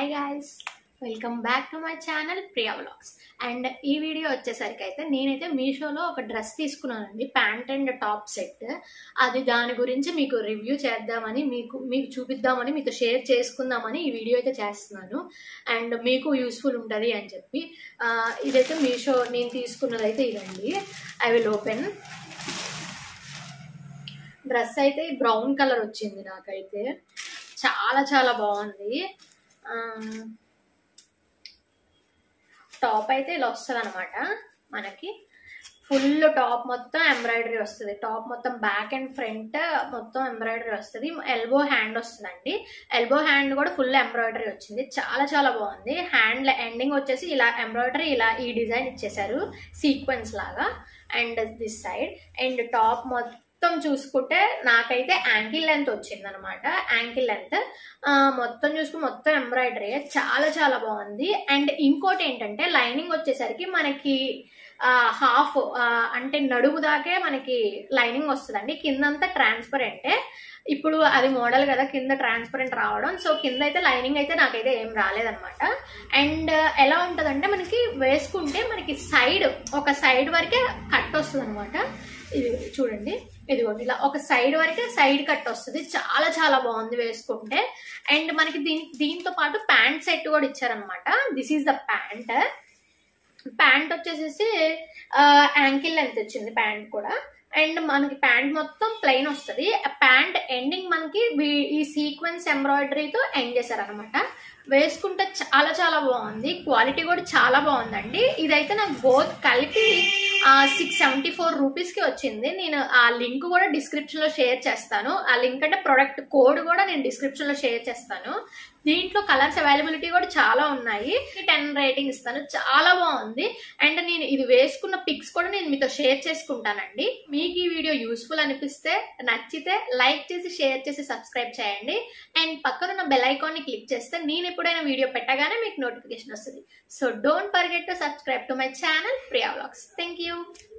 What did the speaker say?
hi guys welcome back to my channel Priya vlogs and ఈ video వచ్చేసరికి అయితే నేనైతే మీషోలో ఒక డ్రెస్ తీసుకున్నానండి ప్యాంట్ అండ్ టాప్ సెట్ అది దాని గురించి మీకు రివ్యూ చేద్దామని మీకు మీకు చూపిద్దామని మీతో షేర్ చేసుకుందామని ఈ వీడియో అయితే చేస్తున్నాను అండ్ మీకు యూస్ఫుల్ ఉంటుంది అని చెప్పి ఆ, ఇదైతే మీషో నేను తీసుకున్నది అయితే ఇదండి ఐ విల్ ఓపెన్ డ్రెస్ అయితే బ్రౌన్ కలర్ వచ్చింది నాకైతే చాలా చాలా బాగుంది ఆ, టాప్ అయితే ఇలా వస్తుంది అనమాట మనకి ఫుల్ టాప్ మొత్తం ఎంబ్రాయిడరీ వస్తుంది టాప్ మొత్తం బ్యాక్ అండ్ ఫ్రంట్ మొత్తం ఎంబ్రాయిడరీ వస్తుంది ఎల్బో హ్యాండ్ వస్తుందండి ఎల్బో హ్యాండ్ కూడా ఫుల్ ఎంబ్రాయిడరీ వచ్చింది చాలా చాలా బాగుంది హ్యాండ్ ఎండింగ్ వచ్చేసి ఇలా ఎంబ్రాయిడరీ ఇలా ఈ డిజైన్ ఇచ్చేసారు సీక్వెన్స్ లాగా and this side and top మొత్తం చూసుకుంటే నాకైతే యాంకిల్ లెంత్ వచ్చింది అనమాట యాంకిల్ లెంత్ మొత్తం చూసుకుని మొత్తం ఎంబ్రాయిడరీ చాలా చాలా బాగుంది అండ్ ఇంకోటి ఏంటంటే లైనింగ్ వచ్చేసరికి మనకి హాఫ్ అంటే నడుము దాకే మనకి లైనింగ్ వస్తుందండి కిందంతా ట్రాన్స్పరెంటే ఇప్పుడు అది మోడల్ కదా కింద ట్రాన్స్పరెంట్ రావడం సో కింద అయితే లైనింగ్ అయితే నాకైతే ఏం రాలేదన్నమాట అండ్ ఎలా ఉంటుందంటే మనకి వేసుకుంటే మనకి సైడ్ ఒక సైడ్ వరకే కట్ వస్తుంది అనమాట ఇది చూడండి ఇదిగోండి ఇలా ఒక సైడ్ వరకే సైడ్ కట్ వస్తుంది చాలా చాలా బాగుంది వేసుకుంటే అండ్ మనకి దీని దీంతో పాటు ప్యాంట్ సెట్ కూడా ఇచ్చారనమాట this is the pant pant వచ్చేసేసి యాంకిల్ లెంత్ వచ్చింది ప్యాంట్ కూడా అండ్ మనకి ప్యాంట్ మొత్తం ప్లెయిన్ వస్తుంది ప్యాంట్ ఎండింగ్ మనకి వీ- ఈ సీక్వెన్స్ ఎంబ్రాయిడరీతో ఎండ్ చేశారనమాట వేసుకుంటే చాలా చాలా బాగుంది క్వాలిటీ కూడా చాలా బాగుందండి ఇదైతే నాకు బోత్ కలిపి సిక్స్ సెవెంటీ ఫోర్ రూపీస్కి వచ్చింది నేను ఆ లింక్ కూడా డిస్క్రిప్షన్లో షేర్ చేస్తాను ఆ లింక్ అంటే ప్రొడక్ట్ కోడ్ కూడా నేను డిస్క్రిప్షన్లో షేర్ చేస్తాను దీంట్లో కలర్స్ అవైలబిలిటీ కూడా చాలా ఉన్నాయి టెన్ రేటింగ్ ఇస్తాను చాలా బాగుంది అండ్ నేను ఇది వేసుకున్న పిక్స్ కూడా నేను మీతో షేర్ చేసుకుంటానండి మీకు ఈ వీడియో యూస్ఫుల్ అనిపిస్తే నచ్చితే లైక్ చేసి షేర్ చేసి సబ్స్క్రైబ్ చేయండి అండ్ పక్కన ఉన్న బెల్ ఐకాన్ ని క్లిక్ చేస్తే నేను ఎప్పుడైనా వీడియో పెట్టగానే మీకు నోటిఫికేషన్ వస్తుంది so don't forget to subscribe to my channel Priya vlogs thank you